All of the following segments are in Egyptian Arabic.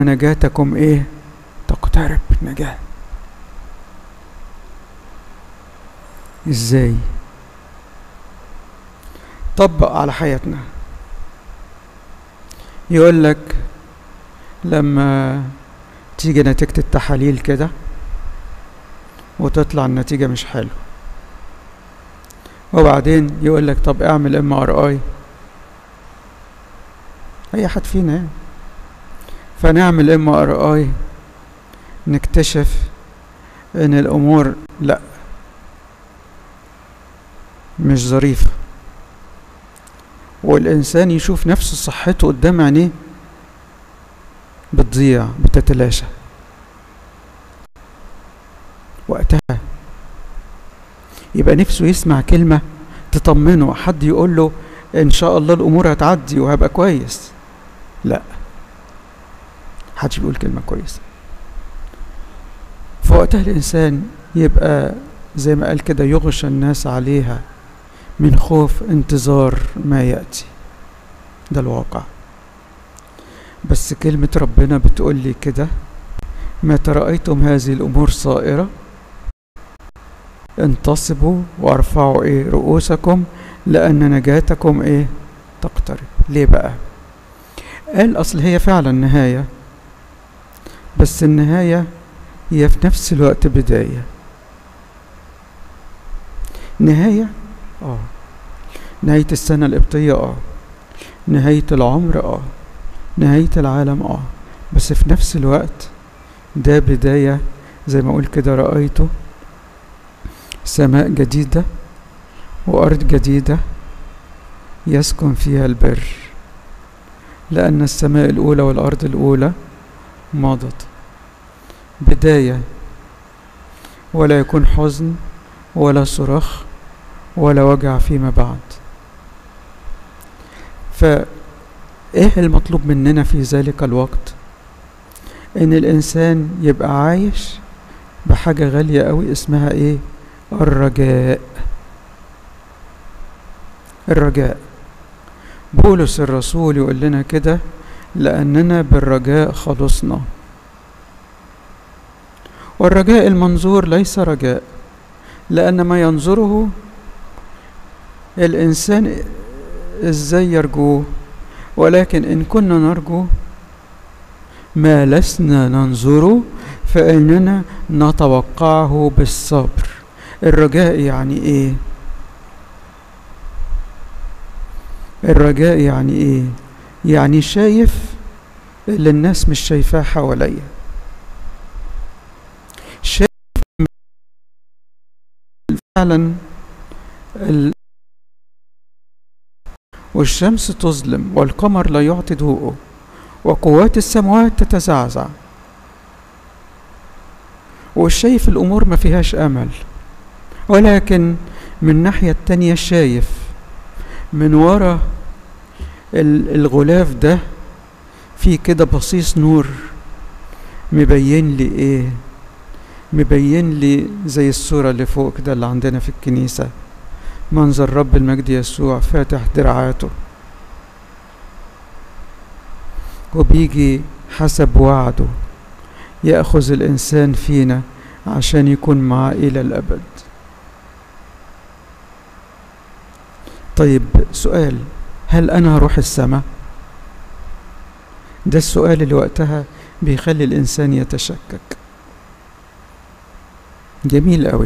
نجاتكم ايه تقترب نجاة ازاي طبق على حياتنا يقول لك لما تيجي نتيجة التحاليل كده وتطلع النتيجة مش حلوة وبعدين يقول لك طب اعمل ام ار اي اي حد فينا يعني فنعمل ام ار اي نكتشف ان الامور لا مش ظريفة والانسان يشوف نفسه صحته قدام عينيه بتضيع بتتلاشى وقتها يبقى نفسه يسمع كلمة تطمنه حد يقول له ان شاء الله الامور هتعدي وهبقى كويس لا محدش بيقول كلمة كويسة فوقتها الإنسان يبقى زي ما قال كده يغشى الناس عليها من خوف انتظار ما يأتي ده الواقع بس كلمة ربنا بتقول لي كده متى رأيتم هذه الأمور صائرة انتصبوا وارفعوا ايه رؤوسكم لأن نجاتكم ايه تقترب ليه بقى قال أصل هي فعلا نهاية بس النهاية هي في نفس الوقت بداية نهاية اه نهاية السنة القبطية اه نهاية العمر اه نهاية العالم اه بس في نفس الوقت ده بداية زي ما اقول كده رأيته سماء جديدة وأرض جديدة يسكن فيها البر لأن السماء الأولى والأرض الأولى مضت بداية ولا يكون حزن ولا صراخ ولا وجع فيما بعد فإيه المطلوب مننا في ذلك الوقت إن الإنسان يبقى عايش بحاجة غالية أوي اسمها إيه الرجاء الرجاء بولس الرسول يقول لنا كده لأننا بالرجاء خلصنا والرجاء المنظور ليس رجاء لأن ما ينظره الإنسان إزاي يرجوه ولكن إن كنا نرجو ما لسنا ننظره فإننا نتوقعه بالصبر الرجاء يعني إيه الرجاء يعني إيه يعني شايف اللي الناس مش شايفاه حواليا شايف فعلا ال... والشمس تظلم والقمر لا يعطي ضوءه وقوات السماوات تتزعزع وشايف الأمور ما فيهاش أمل ولكن من ناحية التانية شايف من ورا الغلاف ده في كده بصيص نور مبين لي ايه مبين لي زي الصورة اللي فوق كده اللي عندنا في الكنيسة منظر رب المجد يسوع فاتح دراعاته وبيجي حسب وعده يأخذ الإنسان فينا عشان يكون معاه إلى الأبد طيب سؤال هل أنا هروح السماء؟ ده السؤال اللي وقتها بيخلي الإنسان يتشكك جميل قوي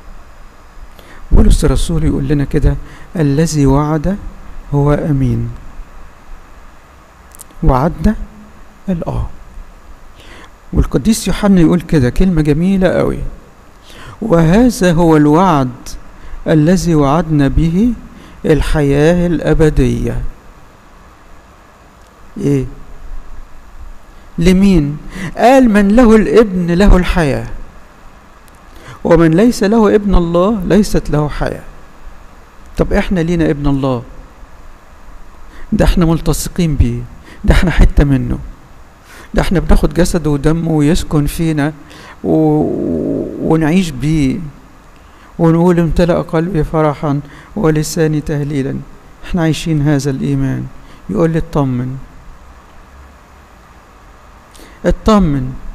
بولس الرسول يقول لنا كده الذي وعد هو أمين وعدنا الآه والقديس يوحنا يقول كده كلمة جميلة قوي وهذا هو الوعد الذي وعدنا به الحياة الأبدية إيه لمين قال من له الابن له الحياة ومن ليس له ابن الله ليست له حياة طب احنا لينا ابن الله ده احنا ملتصقين بيه ده احنا حتة منه ده احنا بناخد جسده ودمه ويسكن فينا و... ونعيش بيه ونقول امتلأ قلبي فرحا ولساني تهليلا احنا عايشين هذا الإيمان يقول لي اطمن اطمن